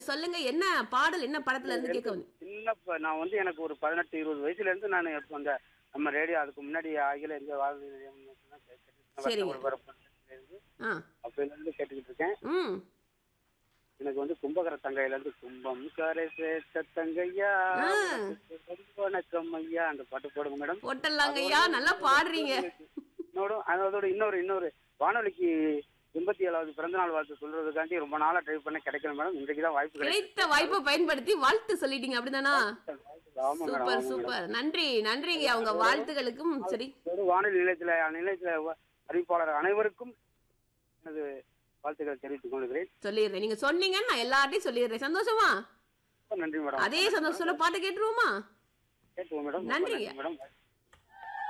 சொல்லுங்க என்ன பாடல் என்ன படத்துல இருந்து கேட்க வந்து சின்ன ப- நான் வந்து எனக்கு ஒரு பதினெட்டு இருபது வயசுல இருந்து நான் இப்போ அந்த நம்ம ரேடியோ அதுக்கு முன்னாடி அகில இந்திய வாழ்வு சரிங்க. இருந்து ஆ அப்பையில இருந்து கேட்டுக்கிட்டு இருக்கேன் ம் எனக்கு வந்து கும்பகர தங்கையில இருந்து கும்பம் கரை சேர்த்த தங்கையா ஆ. வணக்கம் ஐயா அந்த பாட்டு போடுங்க மேடம் போட்டலாங்க ஐயா நல்லா பாடுறீங்க இன்னொரு அதோட இன்னொரு இன்னொரு வானொலிக்கு எண்பத்தி ஏழாவது பிறந்த நாள் வாழ்த்து சொல்றதுக்காண்டி ரொம்ப நாளா ட்ரை பண்ண கிடைக்கல மேடம் இன்றைக்கு தான் வாய்ப்பு கிடைக்கும் கிடைத்த வாய்ப்பை பயன்படுத்தி வாழ்த்து சொல்லிட்டீங்க அப்படிதானா ஆமா மேடம் சூப்பர் சூப்பர் நன்றி நன்றிங்க அவங்க வாழ்த்துகளுக்கும் சரி ஒரு வானொலி நிலையத்துல நிலையத்துல வ- அறிவிப்பாளர் அனைவருக்கும் எனது வாழ்த்துக்களை தெரிவித்துக் கொள்கிறேன் சொல்லிடுறேன் நீங்க சொன்னீங்கன்னு நான் எல்லார்ட்டையும் சொல்லிடுறேன் சந்தோஷமா ரொம்ப நன்றி மேடம் அதே சந்தோஷத்துல பாட்டு கேட்டுருவோமா கேட்டுவோம் மேடம் ரொம்ப நன்றி. நன்றி மேடம்